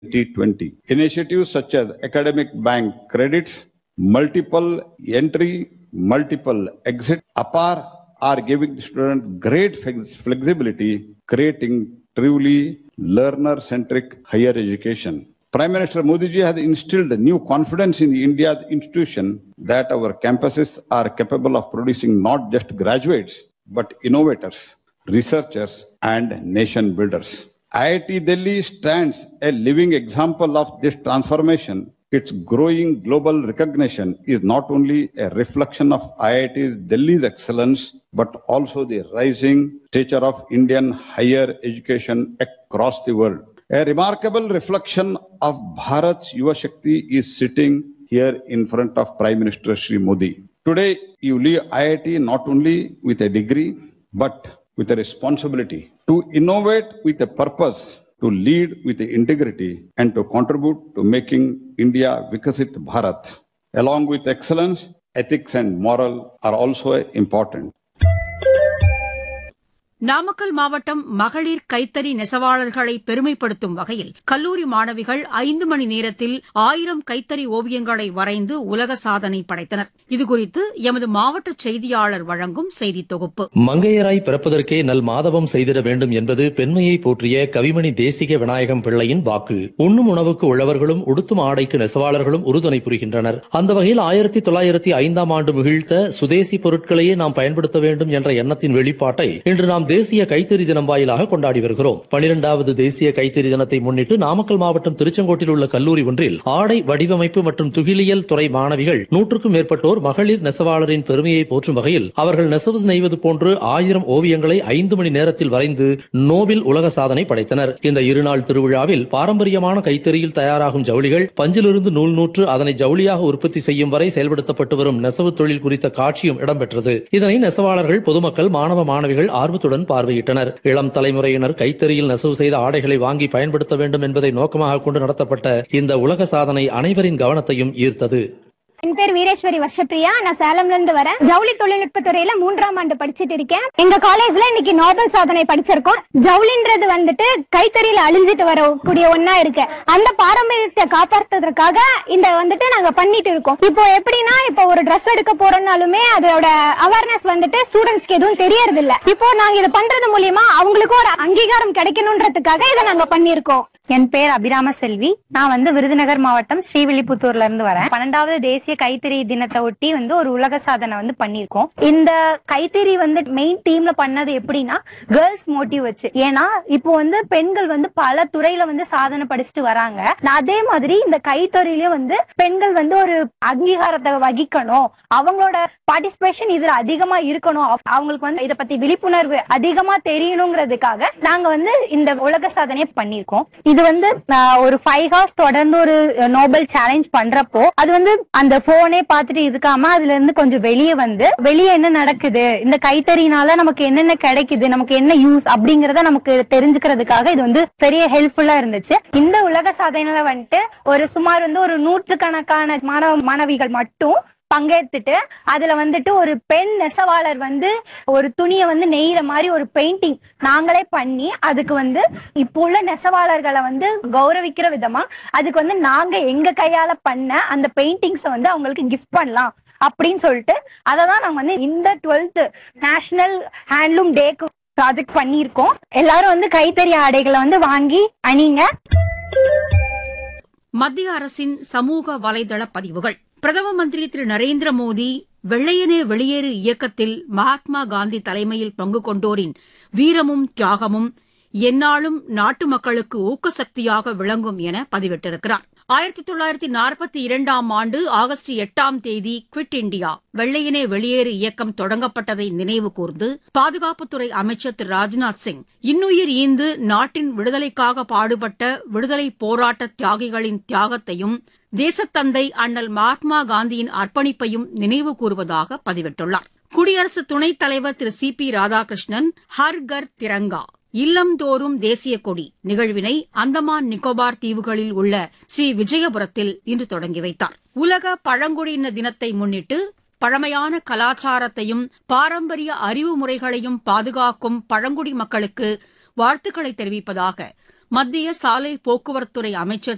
2020. Initiatives such as academic bank credits, multiple entry, multiple exit, APAR are giving the student great flex- flexibility, creating truly learner-centric higher education. Prime Minister Modi ji has instilled new confidence in India's institution that our campuses are capable of producing not just graduates, but innovators, researchers, and nation builders. IIT Delhi stands a living example of this transformation. Its growing global recognition is not only a reflection of IIT Delhi's excellence, but also the rising stature of Indian higher education across the world. A remarkable reflection of Bharat's Yuva Shakti is sitting here in front of Prime Minister Shri Modi. Today, you leave IIT not only with a degree, but with a responsibility to innovate with a purpose, to lead with integrity, and to contribute to making India Vikasit Bharat. Along with excellence, ethics and moral are also important. Namakkal மாவட்டம் மகளிர் கைத்தறி நெசவாளர்களை பெருமைப்படுத்தும் வகையில் கல்லூரி மாணவிகள் ஐந்து மணி நேரத்தில் ஆயிரம் கைத்தறி ஓவியங்களை வரைந்து உலக சாதனை படைத்தனர் இதுகுறித்து எமது மாவட்ட செய்தியாளர் வழங்கும் செய்தி தொகுப்பு மங்கையராய் பிறப்பதற்கே நல் மாதவம் செய்திட வேண்டும் என்பது பெண்மையை போற்றிய கவிமணி தேசிக விநாயகம் பிள்ளையின் வாக்கு உண்ணும் உணவுக்கு உழவர்களும் உடுத்தும் ஆடைக்கு நெசவாளர்களும் உறுதுணை புரிகின்றனர் அந்த வகையில் ஆயிரத்தி தொள்ளாயிரத்தி ஐந்தாம் ஆண்டு மிகிழ்த்த சுதேசி பொருட்களையே நாம் பயன்படுத்த வேண்டும் என்ற எண்ணத்தின் வெளிப்பாட்டை இன்று நாம் தேசிய கைத்தறி தினம் வாயிலாக கொண்டாடி வருகிறோம் பனிரெண்டாவது தேசிய கைத்தறி தினத்தை முன்னிட்டு நாமக்கல் மாவட்டம் திருச்செங்கோட்டில் உள்ள கல்லூரி ஒன்றில் ஆடை வடிவமைப்பு மற்றும் துகிலியல் துறை மாணவிகள் நூற்றுக்கும் மேற்பட்டோர் மகளிர் நெசவாளரின் பெருமையை போற்றும் வகையில் அவர்கள் நெசவு நெய்வது போன்று ஆயிரம் ஓவியங்களை ஐந்து மணி நேரத்தில் வரைந்து நோபில் உலக சாதனை படைத்தனர் இந்த இருநாள் திருவிழாவில் பாரம்பரியமான கைத்தறியில் தயாராகும் ஜவுளிகள் பஞ்சிலிருந்து நூல் நூற்று அதனை ஜவுளியாக உற்பத்தி செய்யும் வரை செயல்படுத்தப்பட்டு வரும் நெசவு தொழில் குறித்த காட்சியும் இடம்பெற்றது இதனை நெசவாளர்கள் பொதுமக்கள் மாணவ மாணவிகள் ஆர்வத்துடன் பார்வையிட்டனர் இளம் தலைமுறையினர் கைத்தறியில் நெசவு செய்த ஆடைகளை வாங்கி பயன்படுத்த வேண்டும் என்பதை நோக்கமாக கொண்டு நடத்தப்பட்ட இந்த உலக சாதனை அனைவரின் கவனத்தையும் ஈர்த்தது என் பேர் வீரேஸ்வரி வர்ஷப்பிரியா நான் சேலம்ல இருந்து வரேன் ஜவுளி தொழில்நுட்ப துறையில மூன்றாம் ஆண்டு படிச்சிட்டு இருக்கேன் எங்க காலேஜ்ல இன்னைக்கு நோபல் சாதனை படிச்சிருக்கோம் ஜவுளின்றது வந்துட்டு கைத்தறியில அழிஞ்சிட்டு வரக்கூடிய ஒன்னா இருக்கு அந்த பாரம்பரியத்தை காப்பாற்றுறதுக்காக இந்த வந்துட்டு நாங்க பண்ணிட்டு இருக்கோம் இப்போ எப்படின்னா இப்போ ஒரு ட்ரெஸ் எடுக்க போறோம்னாலுமே அதோட அவேர்னஸ் வந்துட்டு ஸ்டூடெண்ட்ஸ்க்கு எதுவும் தெரியறது இல்ல இப்போ நாங்க இதை பண்றது மூலியமா அவங்களுக்கும் ஒரு அங்கீகாரம் கிடைக்கணும்ன்றதுக்காக இதை நாங்க பண்ணிருக்கோம் என் பேர் அபிராம செல்வி நான் வந்து விருதுநகர் மாவட்டம் ஸ்ரீவில்லிபுத்தூர்ல இருந்து வரேன் பன்னெண்டாவது தேசிய கைத்தறி தினத்தை ஒட்டி வந்து ஒரு உலக சாதனை வந்து பண்ணியிருக்கோம் இந்த கைத்தறி வந்து மெயின் டீம்ல பண்ணது எப்படின்னா கேர்ள்ஸ் மோட்டிவ் வச்சு ஏன்னா இப்போ வந்து பெண்கள் வந்து பல துறையில வந்து சாதனை படிச்சுட்டு வராங்க நான் அதே மாதிரி இந்த கைத்தறியிலயும் வந்து பெண்கள் வந்து ஒரு அங்கீகாரத்தை வகிக்கணும் அவங்களோட பார்ட்டிசிபேஷன் இதுல அதிகமா இருக்கணும் அவ- அவங்களுக்கு வந்து இத பத்தி விழிப்புணர்வு அதிகமா தெரியணுங்கிறதுக்காக நாங்க வந்து இந்த உலக சாதனையை பண்ணிருக்கோம் இது வந்து ஆஹ், ஒரு ஃபைவ் ஹவர்ஸ் தொடர்ந்து ஒரு நோபல் சேலஞ்ச் பண்றப்போ அது வந்து அந்த போனே பார்த்துட்டு இருக்காம அதுல இருந்து கொஞ்சம் வெளியே வந்து வெளியே என்ன நடக்குது இந்த கைத்தறினால நமக்கு என்னென்ன கிடைக்குது நமக்கு என்ன யூஸ் அப்படிங்கறத நமக்கு தெரிஞ்சுக்கிறதுக்காக இது வந்து பெரிய ஹெல்ப்ஃபுல்லா இருந்துச்சு இந்த உலக சாதனையில வந்துட்டு ஒரு சுமார் வந்து ஒரு நூற்றுக்கணக்கான மாணவ மாணவிகள் மட்டும் பங்கேற்றுட்டு அதுல வந்துட்டு ஒரு பெண் நெசவாளர் வந்து ஒரு துணியை வந்து நெய்யற மாதிரி ஒரு பெயிண்டிங் நாங்களே பண்ணி அதுக்கு வந்து இப்போ உள்ள நெசவாளர்களை வந்து கௌரவிக்கிற விதமா அதுக்கு வந்து நாங்க எங்க கையால பண்ண அந்த பெயிண்டிங்ஸை வந்து அவங்களுக்கு கிஃப்ட் பண்ணலாம் அப்படின்னு சொல்லிட்டு அதை தான் நாங்க வந்து இந்த டுவெல்த் நேஷனல் ஹேண்ட்லூம் டேக்கு ப்ராஜெக்ட் பண்ணியிருக்கோம் எல்லாரும் வந்து கைத்தறி ஆடைகளை வந்து வாங்கி அணிங்க மத்திய அரசின் சமூக வலைதள பதிவுகள் பிரதம மந்திரி திரு நரேந்திர மோடி வெள்ளையனே வெளியேறு இயக்கத்தில் மகாத்மா காந்தி தலைமையில் பங்கு கொண்டோரின் வீரமும் தியாகமும் எந்நாளும் நாட்டு மக்களுக்கு ஊக்கசக்தியாக விளங்கும் என பதிவிட்டிருக்கிறார் ஆயிரத்தி தொள்ளாயிரத்தி நாற்பத்தி இரண்டாம் ஆண்டு ஆகஸ்ட் எட்டாம் தேதி குவிட் இண்டியா வெள்ளையனே வெளியேறு இயக்கம் தொடங்கப்பட்டதை நினைவு கூர்ந்து பாதுகாப்புத்துறை அமைச்சர் திரு ராஜ்நாத் சிங் இன்னுயிர் ஈந்து நாட்டின் விடுதலைக்காக பாடுபட்ட விடுதலை போராட்ட தியாகிகளின் தியாகத்தையும் தேசத்தந்தை அண்ணல் மகாத்மா காந்தியின் அர்ப்பணிப்பையும் நினைவு கூறுவதாக பதிவிட்டுள்ளார் குடியரசு துணைத் தலைவர் திரு சி பி ராதாகிருஷ்ணன் ஹர் கர் திரங்கா இல்லம்தோறும் தேசிய கொடி நிகழ்வினை அந்தமான் நிக்கோபார் தீவுகளில் உள்ள ஸ்ரீ விஜயபுரத்தில் இன்று தொடங்கி வைத்தார் உலக பழங்குடியின தினத்தை முன்னிட்டு பழமையான கலாச்சாரத்தையும் பாரம்பரிய அறிவு முறைகளையும் பாதுகாக்கும் பழங்குடி மக்களுக்கு வாழ்த்துக்களை தெரிவிப்பதாக மத்திய சாலை போக்குவரத்துறை அமைச்சர்